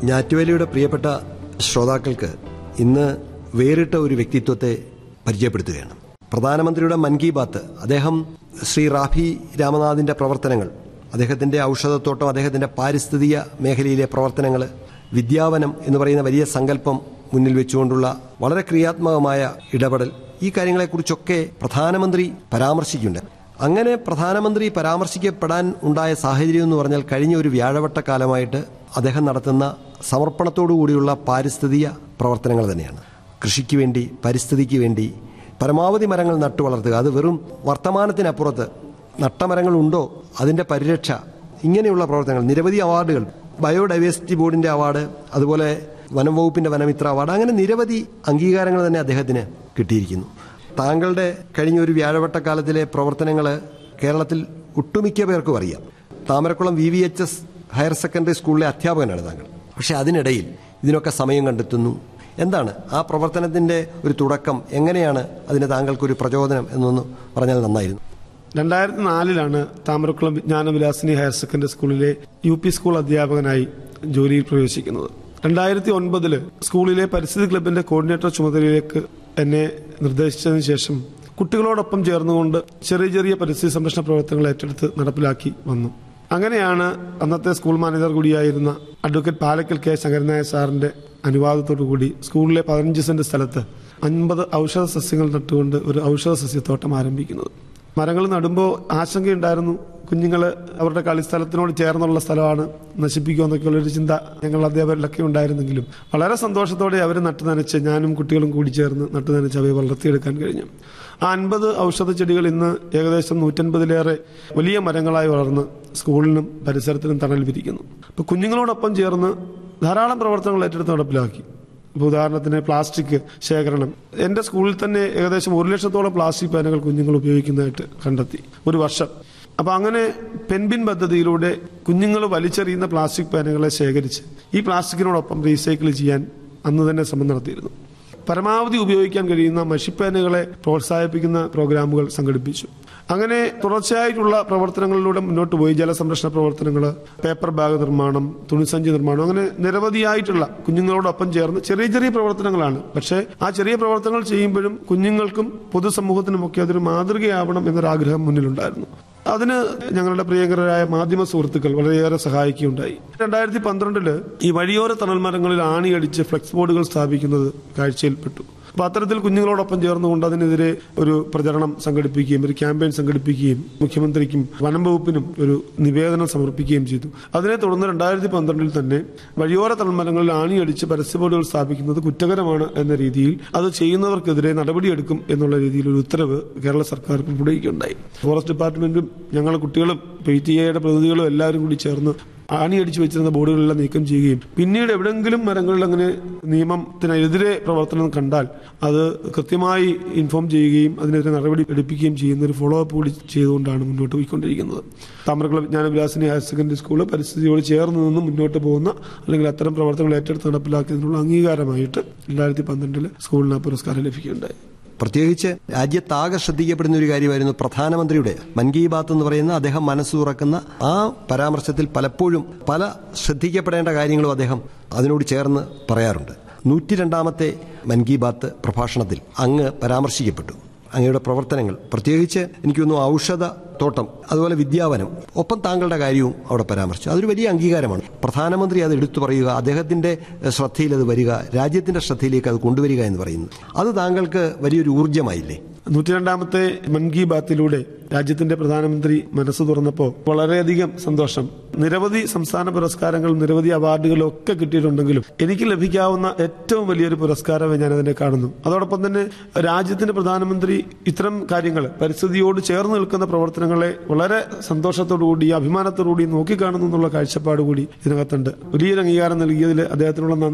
ഞാറ്റുവേലയുടെ പ്രിയപ്പെട്ട ശ്രോതാക്കൾക്ക് ഇന്ന് വേറിട്ട ഒരു വ്യക്തിത്വത്തെ പരിചയപ്പെടുത്തുകയാണ് പ്രധാനമന്ത്രിയുടെ മൻ കി ബാത്ത് അദ്ദേഹം ശ്രീ റാഫി രാമനാഥിന്റെ പ്രവർത്തനങ്ങൾ അദ്ദേഹത്തിന്റെ ഔഷധത്തോട്ടം അദ്ദേഹത്തിന്റെ പാരിസ്ഥിതിക മേഖലയിലെ പ്രവർത്തനങ്ങൾ വിദ്യാവനം എന്ന് പറയുന്ന വലിയ സങ്കല്പം മുന്നിൽ വെച്ചുകൊണ്ടുള്ള വളരെ ക്രിയാത്മകമായ ഇടപെടൽ ഈ കാര്യങ്ങളെക്കുറിച്ചൊക്കെ പ്രധാനമന്ത്രി പരാമർശിക്കുന്നുണ്ട് അങ്ങനെ പ്രധാനമന്ത്രി പരാമർശിക്കപ്പെടാൻ ഉണ്ടായ സാഹചര്യം എന്ന് പറഞ്ഞാൽ കഴിഞ്ഞ ഒരു വ്യാഴവട്ട കാലമായിട്ട് അദ്ദേഹം നടത്തുന്ന സമർപ്പണത്തോടു കൂടിയുള്ള പാരിസ്ഥിതിക പ്രവർത്തനങ്ങൾ തന്നെയാണ് കൃഷിക്ക് വേണ്ടി പരിസ്ഥിതിക്ക് വേണ്ടി പരമാവധി മരങ്ങൾ നട്ടു വളർത്തുക അത് വെറും വർത്തമാനത്തിനപ്പുറത്ത് നട്ടമരങ്ങൾ ഉണ്ടോ അതിൻ്റെ പരിരക്ഷ ഇങ്ങനെയുള്ള പ്രവർത്തനങ്ങൾ നിരവധി അവാർഡുകൾ ബയോഡൈവേഴ്സിറ്റി ബോർഡിൻ്റെ അവാർഡ് അതുപോലെ വനം വകുപ്പിൻ്റെ വനമിത്ര അവാർഡ് അങ്ങനെ നിരവധി അംഗീകാരങ്ങൾ തന്നെ അദ്ദേഹത്തിന് കിട്ടിയിരിക്കുന്നു താങ്കളുടെ കഴിഞ്ഞ ഒരു വ്യാഴവട്ടക്കാലത്തിലെ പ്രവർത്തനങ്ങൾ കേരളത്തിൽ ഒട്ടുമിക്ക പേർക്കും അറിയാം Thamarakulam V V H S higher secondary സ്കൂളിലെ അധ്യാപകനാണ് താങ്കൾ പക്ഷെ അതിനിടയിൽ ഇതിനൊക്കെ സമയം കണ്ടെത്തുന്നു എന്താണ് ആ പ്രവർത്തനത്തിന്റെ ഒരു തുടക്കം എങ്ങനെയാണ് അതിന് താങ്കൾക്കൊരു പ്രചോദനം എന്നൊന്ന് പറഞ്ഞാൽ നന്നായിരുന്നു രണ്ടായിരത്തി നാലിലാണ് താമരക്കുളം വിജ്ഞാനവിലാസിനി ഹയർ സെക്കൻഡറി സ്കൂളിലെ യു പി സ്കൂൾ അധ്യാപകനായി ജോലിയിൽ പ്രവേശിക്കുന്നത് രണ്ടായിരത്തി ഒൻപതില് സ്കൂളിലെ പരിസ്ഥിതി ക്ലബിന്റെ കോർഡിനേറ്റർ ചുമതലയിലേക്ക് എന്നെ നിർദ്ദേശിച്ചതിന് ശേഷം കുട്ടികളോടൊപ്പം ചേർന്നുകൊണ്ട് ചെറിയ ചെറിയ പരിസ്ഥിതി സംരക്ഷണ പ്രവർത്തനങ്ങൾ ഏറ്റെടുത്ത് നടപ്പിലാക്കി വന്നു അങ്ങനെയാണ് അന്നത്തെ സ്കൂൾ മാനേജർ കൂടിയായിരുന്ന അഡ്വക്കേറ്റ് പാലക്കൽ കെ ശങ്കരനായ സാറിന്റെ അനുവാദത്തോടു കൂടി സ്കൂളിലെ പതിനഞ്ച് സെന്റ് സ്ഥലത്ത് അൻപത് ഔഷധ സസ്യങ്ങൾ നട്ടുകൊണ്ട് ഒരു ഔഷധ സസ്യത്തോട്ടം ആരംഭിക്കുന്നത് മരങ്ങൾ നടുമ്പോൾ ആശങ്കയുണ്ടായിരുന്നു കുഞ്ഞുങ്ങൾ അവരുടെ കളിസ്ഥലത്തിനോട് ചേർന്നുള്ള സ്ഥലമാണ് നശിപ്പിക്കുക എന്നൊക്കെയുള്ള ഒരു ചിന്ത ഞങ്ങൾ അധ്യാപകരിലൊക്കെ ഉണ്ടായിരുന്നെങ്കിലും വളരെ സന്തോഷത്തോടെ അവർ നട്ടു നനച്ച് ഞാനും കുട്ടികളും കൂടി ചേർന്ന് നട്ടു നനച്ച് അവയെ വളർത്തിയെടുക്കാൻ കഴിഞ്ഞു ആ അൻപത് ഔഷധ ചെടികൾ ഇന്ന് ഏകദേശം നൂറ്റൻപതിലേറെ വലിയ മരങ്ങളായി വളർന്ന് സ്കൂളിനും പരിസരത്തിനും തണൽ വിരിക്കുന്നു അപ്പൊ കുഞ്ഞുങ്ങളോടൊപ്പം ചേർന്ന് ധാരാളം പ്രവർത്തനങ്ങൾ ഏറ്റെടുത്ത് നടപ്പിലാക്കി ഇപ്പോൾ ഉദാഹരണത്തിന് പ്ലാസ്റ്റിക് ശേഖരണം എന്റെ സ്കൂളിൽ തന്നെ ഏകദേശം ഒരു ലക്ഷത്തോളം പ്ലാസ്റ്റിക് പേനകൾ കുഞ്ഞുങ്ങൾ ഉപയോഗിക്കുന്നതായിട്ട് കണ്ടെത്തി ഒരു വർഷം അപ്പൊ അങ്ങനെ പെൻബിൻ പദ്ധതിയിലൂടെ കുഞ്ഞുങ്ങൾ വലിച്ചെറിയുന്ന പ്ലാസ്റ്റിക് പേനകളെ ശേഖരിച്ച് ഈ പ്ലാസ്റ്റിക്കിനോടൊപ്പം റീസൈക്കിൾ ചെയ്യാൻ അന്ന് തന്നെ ശ്രമം നടത്തിയിരുന്നു പരമാവധി ഉപയോഗിക്കാൻ കഴിയുന്ന മഷിപ്പേനുകളെ പ്രോത്സാഹിപ്പിക്കുന്ന പ്രോഗ്രാമുകൾ സംഘടിപ്പിച്ചു അങ്ങനെ തുടർച്ചയായിട്ടുള്ള പ്രവർത്തനങ്ങളിലൂടെ മുന്നോട്ട് പോയി ജലസംരക്ഷണ പ്രവർത്തനങ്ങൾ പേപ്പർ ബാഗ് നിർമ്മാണം തുണിസഞ്ചി നിർമ്മാണം അങ്ങനെ നിരവധിയായിട്ടുള്ള കുഞ്ഞുങ്ങളോടൊപ്പം ചേർന്ന് ചെറിയ ചെറിയ പ്രവർത്തനങ്ങളാണ് പക്ഷേ ആ ചെറിയ പ്രവർത്തനങ്ങൾ ചെയ്യുമ്പോഴും കുഞ്ഞുങ്ങൾക്കും പൊതുസമൂഹത്തിനുമൊക്കെ അതൊരു മാതൃകയാവണം എന്നൊരാഗ്രഹം മുന്നിലുണ്ടായിരുന്നു അതിന് ഞങ്ങളുടെ പ്രിയങ്കരായ മാധ്യമ സുഹൃത്തുക്കൾ വളരെയേറെ സഹായിക്കുകയുണ്ടായി രണ്ടായിരത്തി പന്ത്രണ്ടില് ഈ വഴിയോര തണൽ മരങ്ങളിൽ ആണിയടിച്ച് ഫ്ലെക്സ് ബോർഡുകൾ സ്ഥാപിക്കുന്നത് കാഴ്ചയിൽപ്പെട്ടു അപ്പൊ അത്തരത്തിൽ കുഞ്ഞുങ്ങളോടൊപ്പം ചേർന്നുകൊണ്ട് അതിനെതിരെ ഒരു പ്രചരണം സംഘടിപ്പിക്കുകയും ഒരു ക്യാമ്പയിൻ സംഘടിപ്പിക്കുകയും മുഖ്യമന്ത്രിക്കും വനം വകുപ്പിനും ഒരു നിവേദനം സമർപ്പിക്കുകയും ചെയ്തു അതിനെ തുടർന്ന് രണ്ടായിരത്തി പന്ത്രണ്ടിൽ തന്നെ വഴിയോര തണൽമരങ്ങളിൽ ആണിയടിച്ച് പരസ്യ ബോർഡുകൾ സ്ഥാപിക്കുന്നത് കുറ്റകരമാണ് എന്ന രീതിയിൽ അത് ചെയ്യുന്നവർക്കെതിരെ നടപടിയെടുക്കും എന്നുള്ള രീതിയിൽ ഒരു ഉത്തരവ് കേരള സർക്കാർ പുറപ്പെടുവിക്കുകയുണ്ടായി ഫോറസ്റ്റ് ഡിപ്പാർട്ട്മെന്റും ഞങ്ങൾ കുട്ടികളും പി ടി എയുടെ പ്രതിനിധികളും എല്ലാവരും കൂടി ചേർന്ന് ആണിയടിച്ചു വെച്ചിരുന്ന ബോർഡുകളെല്ലാം നീക്കം ചെയ്യുകയും പിന്നീട് എവിടെങ്കിലും മരങ്ങളിൽ അങ്ങനെ നിയമത്തിനെതിരെ പ്രവർത്തനം കണ്ടാൽ അത് കൃത്യമായി ഇൻഫോം ചെയ്യുകയും അതിനെതിരെ നടപടി എടുപ്പിക്കുകയും ചെയ്യുന്ന ഒരു ഫോളോ അപ്പ് കൂടി ചെയ്തുകൊണ്ടാണ് മുന്നോട്ട് പോയിക്കൊണ്ടിരിക്കുന്നത് Thamarakulam Vijnanavilasini higher secondary school പരിസ്ഥിതിയോട് ചേർന്ന് നിന്ന് മുന്നോട്ട് പോകുന്ന അല്ലെങ്കിൽ അത്തരം പ്രവർത്തനങ്ങൾ ഏറ്റെടുത്ത് നടപ്പിലാക്കിയതിനുള്ള അംഗീകാരമായിട്ട് രണ്ടായിരത്തി പന്ത്രണ്ടില് സ്കൂളിന് ആ പുരസ്കാരം ലഭിക്കുകയുണ്ടായി പ്രത്യേകിച്ച് രാജ്യത്താകെ ശ്രദ്ധിക്കപ്പെടുന്ന ഒരു കാര്യമായിരുന്നു പ്രധാനമന്ത്രിയുടെ മൻ കി ബാത്ത് എന്ന് പറയുന്ന അദ്ദേഹം മനസ്സ് തുറക്കുന്ന ആ പരാമർശത്തിൽ പലപ്പോഴും പല ശ്രദ്ധിക്കപ്പെടേണ്ട കാര്യങ്ങളും അദ്ദേഹം അതിനോട് ചേർന്ന് പറയാറുണ്ട് നൂറ്റി രണ്ടാമത്തെ മൻ കി ബാത്ത് പ്രഭാഷണത്തിൽ അങ്ങ് പരാമർശിക്കപ്പെട്ടു അങ്ങയുടെ പ്രവർത്തനങ്ങൾ പ്രത്യേകിച്ച് എനിക്ക് തോന്നുന്നു ഔഷധ തോട്ടം അതുപോലെ വിദ്യാവനം ഒപ്പം താങ്കളുടെ കാര്യവും അവിടെ പരാമർശിച്ചു അതൊരു വലിയ അംഗീകാരമാണ് പ്രധാനമന്ത്രി അത് എടുത്തു പറയുക അദ്ദേഹത്തിന്റെ ശ്രദ്ധയിൽ അത് വരിക രാജ്യത്തിന്റെ ശ്രദ്ധയിലേക്ക് അത് കൊണ്ടുവരിക എന്ന് പറയുന്നത് അത് താങ്കൾക്ക് വലിയൊരു ഊർജ്ജമായില്ലേ നൂറ്റിരണ്ടാമത്തെ മൻ കി ബാത്തിലൂടെ രാജ്യത്തിന്റെ പ്രധാനമന്ത്രി മനസ്സ് തുറന്നപ്പോൾ വളരെയധികം സന്തോഷം നിരവധി സംസ്ഥാന പുരസ്കാരങ്ങളും നിരവധി അവാർഡുകളും ഒക്കെ കിട്ടിയിട്ടുണ്ടെങ്കിലും എനിക്ക് ലഭിക്കാവുന്ന ഏറ്റവും വലിയൊരു പുരസ്കാരമായി ഞാൻ അതിനെ കാണുന്നു അതോടൊപ്പം തന്നെ രാജ്യത്തിന്റെ പ്രധാനമന്ത്രി ഇത്തരം കാര്യങ്ങൾ പരിസ്ഥിതിയോട് ചേർന്ന് നിൽക്കുന്ന പ്രവർത്തനങ്ങളെ വളരെ സന്തോഷത്തോടുകൂടി അഭിമാനത്തോടുകൂടി നോക്കിക്കാണുന്നു എന്നുള്ള കാഴ്ചപ്പാട് കൂടി ഇതിനകത്തുണ്ട് വലിയൊരു അംഗീകാരം നൽകിയതിൽ അദ്ദേഹത്തിനുള്ള നന്ദി